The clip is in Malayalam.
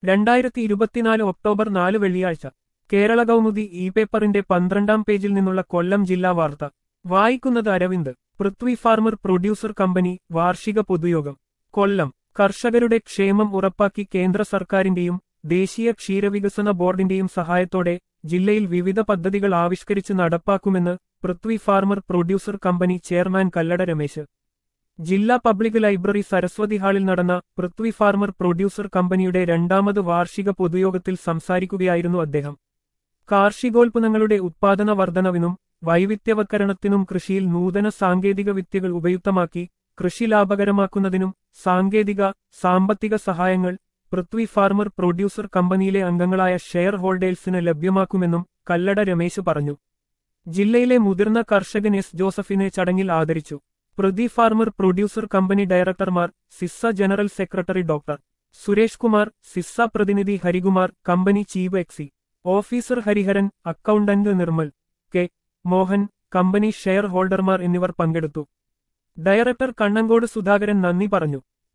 രണ്ടായിരത്തി ഇരുപത്തിനാല് ഒക്ടോബർ നാല് വെള്ളിയാഴ്ച കേരള കൗമുദി ഇ പേപ്പറിന്റെ പന്ത്രണ്ടാം പേജിൽ നിന്നുള്ള കൊല്ലം ജില്ലാ വാർത്ത വായിക്കുന്നത് Aravind Prithvi farmer producer company വാർഷിക പൊതുയോഗം കൊല്ലം കർഷകരുടെ ക്ഷേമം ഉറപ്പാക്കി കേന്ദ്ര സർക്കാരിന്റെയും ദേശീയ ക്ഷീരവികസന ബോർഡിന്റെയും സഹായത്തോടെ ജില്ലയിൽ വിവിധ പദ്ധതികൾ ആവിഷ്കരിച്ച് നടപ്പാക്കുമെന്ന് Prithvi farmer producer company chairman Kallada Ramesh ജില്ലാ പബ്ലിക് ലൈബ്രറി സരസ്വതി ഹാളിൽ നടന്ന പൃഥ്വി ഫാർമർ പ്രൊഡ്യൂസർ കമ്പനിയുടെ രണ്ടാമത് വാർഷിക പൊതുയോഗത്തിൽ സംസാരിക്കുകയായിരുന്നു അദ്ദേഹം കാർഷികോൽപ്പന്നങ്ങളുടെ ഉത്പാദന വർധനവിനും വൈവിധ്യവത്കരണത്തിനും കൃഷിയിൽ നൂതന സാങ്കേതിക വിദ്യകൾ ഉപയുക്തമാക്കി കൃഷി ലാഭകരമാക്കുന്നതിനും സാങ്കേതിക സാമ്പത്തിക സഹായങ്ങൾ പൃഥ്വി ഫാർമർ പ്രൊഡ്യൂസർ കമ്പനിയിലെ അംഗങ്ങളായ ഷെയർ ഹോൾഡേഴ്സിന് ലഭ്യമാക്കുമെന്നും കല്ലട രമേശ് പറഞ്ഞു ജില്ലയിലെ മുതിർന്ന കർഷകൻ എസ് ജോസഫിനെ ചടങ്ങിൽ ആദരിച്ചു പൃഥ്വി ഫാർമർ പ്രൊഡ്യൂസർ കമ്പനി ഡയറക്ടർമാർ CISSA general secretary doctor Suresh Kumar CISSA പ്രതിനിധി Harikumar company chief exec officer Hariharan accountant Nirmal K Mohan company share ഹോൾഡർമാർ എന്നിവർ പങ്കെടുത്തു ഡയറക്ടർ കണ്ണങ്കോട് സുധാകരൻ നന്ദി പറഞ്ഞു